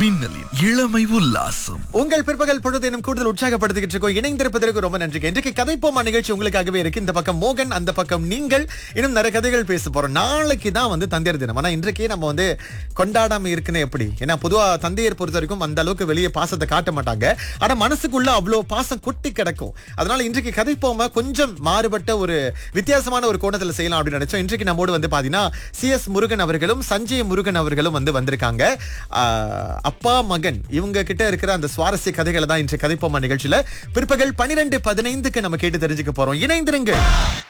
மின்னலின் இளமை உல்லாசம் உங்கள் பிற்பகல் பொழுது எனும் கூடுதல் உற்சாகப்படுத்திக்கிட்டு இருக்கோம் இணைந்திருப்பதற்கு ரொம்ப நன்றி இன்றைக்கு கதைப்போமா நிகழ்ச்சி உங்களுக்காகவே இருக்கு இந்த பக்கம் மோகன் அந்த பக்கம் நீங்கள் இன்னும் நிறைய கதைகள் பேச போறோம் நாளைக்கு தான் வந்து தந்தையர் தினம் ஆனா இன்றைக்கே நம்ம வந்து கொண்டாடாம இருக்குன்னு எப்படி ஏன்னா பொதுவா தந்தையர் பொறுத்த வரைக்கும் அந்த அளவுக்கு வெளியே பாசத்தை காட்ட மாட்டாங்க ஆனா மனசுக்குள்ள அவ்வளவு பாசம் கொட்டி கிடக்கும் அதனால இன்றைக்கு கதைப்போமா கொஞ்சம் மாறுபட்ட ஒரு வித்தியாசமான ஒரு கோணத்துல செய்யலாம் அப்படின்னு நினைச்சோம் இன்றைக்கு நம்மோடு வந்து பாத்தீங்கன்னா சி எஸ் முருகன் அவர்களும் சஞ்சய் முருகன் அவர்களும் வந்து வந்திருக்காங்க ஆஹ், அப்பா மகன் இவங்க கிட்ட இருக்கிற அந்த சுவாரஸ்ய கதைகளை தான் இன்று கதைப்போமா நிகழ்ச்சியில பிற்பகல் பனிரெண்டு பதினைந்துக்கு நம்ம கேட்டு தெரிஞ்சுக்க போறோம் இணைந்திருங்க